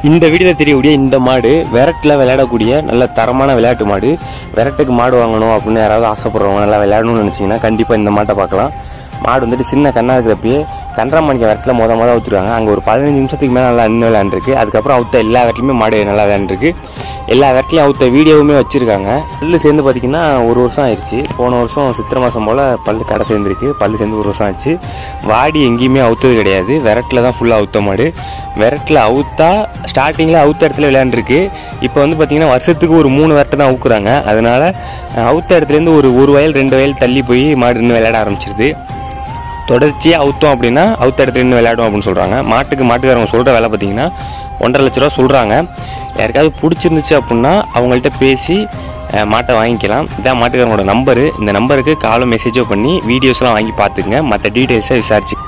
இந்த வீடியோவில் தெரியக்கூடிய இந்த மாடு விரட்டில் விளையாடக்கூடிய நல்ல தரமான விளையாட்டு மாடு விரட்டுக்கு மாடு வாங்கணும் அப்படின்னு யாராவது ஆசைப்படுறவங்க நல்லா விளையாடணும்னு நினச்சிங்கன்னா கண்டிப்பாக இந்த மாட்டை பார்க்கலாம் மாடு வந்துட்டு சின்ன கண்ணா இருக்கிறப்பயே கன்றாமணிக்க விரட்டில் மொத மொதல் ஊற்றுருவாங்க அங்கே ஒரு பதினஞ்சு நிமிஷத்துக்கு மேலே நல்லா நின்று விளையாண்டுருக்கு அதுக்கப்புறம் அவுத்த எல்லா விரட்டிலுமே மாடு நல்லா விளையாண்டுருக்கு எல்லா விரட்டிலையும் அவுத்த வீடியோவுமே வச்சுருக்காங்க பல்லு சேர்ந்து பார்த்திங்கன்னா ஒரு வருஷம் ஆயிடுச்சு போன வருஷம் சித்திரை மாதம் போல் பல்லு கடை சேர்ந்துருக்கு பல்லு சேர்ந்து ஒரு வருஷம் ஆச்சு வாடி எங்கேயுமே அவுத்தது கிடையாது விரட்டில் தான் ஃபுல்லாக அவுத்த மாடு விரட்டில் அவுத்தா ஸ்டார்டிங்கில் அவுத்த இடத்துல விளையாண்டுருக்கு இப்போ வந்து பார்த்திங்கன்னா வருஷத்துக்கு ஒரு மூணு விரட்டு தான் அவுக்குறாங்க அதனால் அவுத்த இடத்துலேருந்து ஒரு ஒரு வயல் ரெண்டு வயல் தள்ளி போய் மாடு இன்னும் விளையாட ஆரம்பிச்சிருது தொடர்ச்சியாக அவுத்தோம் அப்படின்னா அவுத்த இடத்துல நின்று விளையாடும் அப்படின்னு சொல்கிறாங்க மாட்டுக்கு மாட்டுக்காரங்க சொல்கிற வேலை பார்த்தீங்கன்னா ஒன்றரை லட்ச ரூபா சொல்கிறாங்க யாருக்காவது பிடிச்சிருந்துச்சு அப்படின்னா அவங்கள்ட்ட பேசி அஹ், மாட்டை வாங்கிக்கலாம் இதான் மாட்டுக்காரங்களோட நம்பரு இந்த நம்பருக்கு காலும் மெசேஜோ பண்ணி வீடியோஸ்லாம் வாங்கி பார்த்துக்குங்க மற்ற டீட்டெயில்ஸை விசாரிச்சு